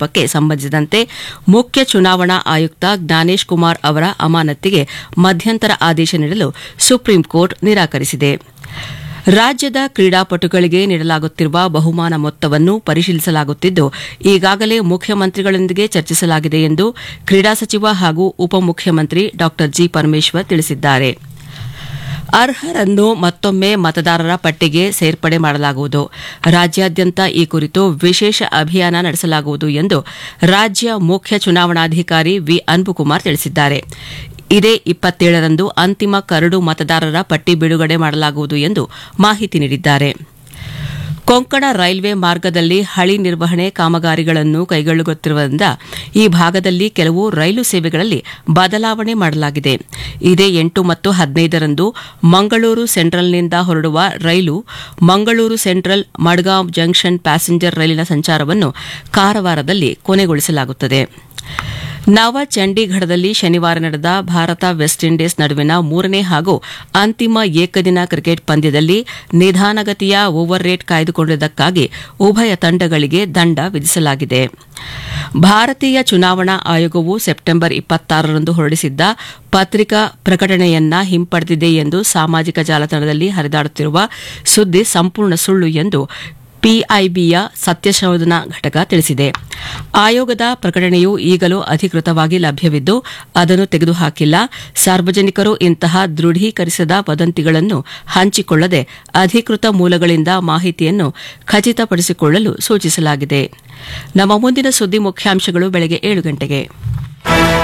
ಆರೋಪಕ್ಕೆ ಸಂಬಂಧಿಸಿದಂತೆ ಮುಖ್ಯ ಚುನಾವಣಾ ಆಯುಕ್ತ ಜ್ಞಾನೇಶ್ ಕುಮಾರ್ ಅವರ ಅಮಾನತಿಗೆ ಮಧ್ಯಂತರ ಆದೇಶ ನೀಡಲು ಸುಪ್ರೀಂ ಕೋರ್ಟ್ ನಿರಾಕರಿಸಿದೆ ರಾಜ್ಯದ ಕ್ರೀಡಾಪಟುಗಳಿಗೆ ನೀಡಲಾಗುತ್ತಿರುವ ಬಹುಮಾನ ಮೊತ್ತವನ್ನು ಪರಿಶೀಲಿಸಲಾಗುತ್ತಿದ್ದು ಈಗಾಗಲೇ ಮುಖ್ಯಮಂತ್ರಿಗಳೊಂದಿಗೆ ಚರ್ಚಿಸಲಾಗಿದೆ ಎಂದು ಕ್ರೀಡಾ ಸಚಿವ ಹಾಗೂ ಉಪಮುಖ್ಯಮಂತ್ರಿ ಡಾ ಜಿ ಪರಮೇಶ್ವರ್ ತಿಳಿಸಿದ್ದಾರೆ ಅರ್ಹರನ್ನು ಮತ್ತೊಮ್ಮೆ ಮತದಾರರ ಪಟ್ಟಿಗೆ ಸೇರ್ಪಡೆ ಮಾಡಲಾಗುವುದು ರಾಜ್ಯಾದ್ಯಂತ ಈ ಕುರಿತು ವಿಶೇಷ ಅಭಿಯಾನ ನಡೆಸಲಾಗುವುದು ಎಂದು ರಾಜ್ಯ ಮುಖ್ಯ ಚುನಾವಣಾಧಿಕಾರಿ ವಿ ಅನ್ಬುಕುಮಾರ್ ತಿಳಿಸಿದ್ದಾರೆ ಇದೇ ಇಪ್ಪತ್ತೇಳರಂದು ಅಂತಿಮ ಕರಡು ಮತದಾರರ ಪಟ್ಟಿ ಬಿಡುಗಡೆ ಮಾಡಲಾಗುವುದು ಎಂದು ಮಾಹಿತಿ ನೀಡಿದ್ದಾರೆ ಕೊಂಕಣ ರೈಲ್ವೆ ಮಾರ್ಗದಲ್ಲಿ ಹಳಿ ನಿರ್ವಹಣೆ ಕಾಮಗಾರಿಗಳನ್ನು ಕೈಗೊಳ್ಳುತ್ತಿರುವುದರಿಂದ ಈ ಭಾಗದಲ್ಲಿ ಕೆಲವು ರೈಲು ಸೇವೆಗಳಲ್ಲಿ ಬದಲಾವಣೆ ಮಾಡಲಾಗಿದೆ ಇದೇ ಎಂಟು ಮತ್ತು ಹದಿನೈದರಂದು ಮಂಗಳೂರು ಸೆಂಟ್ರಲ್ನಿಂದ ಹೊರಡುವ ರೈಲು Mangaluru central Madgaon junction passenger ರೈಲಿನ ಸಂಚಾರವನ್ನು ಕಾರವಾರದಲ್ಲಿ ಕೊನೆಗೊಳಿಸಲಾಗುತ್ತದೆ ನವ ಚಂಡೀಗಢದಲ್ಲಿ ಶನಿವಾರ ನಡೆದ ಭಾರತ ವೆಸ್ಟ್ ಇಂಡೀಸ್ ನಡುವಿನ ಮೂರನೇ ಹಾಗೂ ಅಂತಿಮ ಏಕದಿನ ಕ್ರಿಕೆಟ್ ಪಂದ್ಯದಲ್ಲಿ ನಿಧಾನಗತಿಯ ಓವರ್ ರೇಟ್ ಕಾಯ್ದುಕೊಂಡಿದ್ದಕ್ಕಾಗಿ ಉಭಯ ತಂಡಗಳಿಗೆ ದಂಡ ವಿಧಿಸಲಾಗಿದೆ ಭಾರತೀಯ ಚುನಾವಣಾ ಆಯೋಗವು ಸೆಪ್ಟೆಂಬರ್ ಇಪ್ಪತ್ತಾರರಂದು ಹೊರಡಿಸಿದ್ದ ಪತ್ರಿಕಾ ಪ್ರಕಟಣೆಯನ್ನ ಹಿಂಪಡೆದಿದೆ ಎಂದು ಸಾಮಾಜಿಕ ಜಾಲತಾಣದಲ್ಲಿ ಹರಿದಾಡುತ್ತಿರುವ ಸುದ್ದಿ ಸಂಪೂರ್ಣ ಸುಳ್ಳು ಎಂದು ಪಿಐಬಿಯ ಸತ್ಯಶೋಧನಾ ಘಟಕ ತಿಳಿಸಿದೆ ಆಯೋಗದ ಪ್ರಕಟಣೆಯು ಈಗಲೂ ಅಧಿಕೃತವಾಗಿ ಲಭ್ಯವಿದ್ದು ಅದನ್ನು ತೆಗೆದುಹಾಕಿಲ್ಲ ಸಾರ್ವಜನಿಕರು ಇಂತಹ ದೃಢೀಕರಿಸದ ವದಂತಿಗಳನ್ನು ಹಂಚಿಕೊಳ್ಳದೆ ಅಧಿಕೃತ ಮೂಲಗಳಿಂದ ಮಾಹಿತಿಯನ್ನು ಖಚಿತಪಡಿಸಿಕೊಳ್ಳಲು ಸೂಚಿಸಲಾಗಿದೆ ನಮ್ಮ ಮುಂದಿನ ಸುದ್ದಿ ಮುಖ್ಯಾಂಶಗಳು ಬೆಳಗ್ಗೆ ಏಳು ಗಂಟೆಗೆ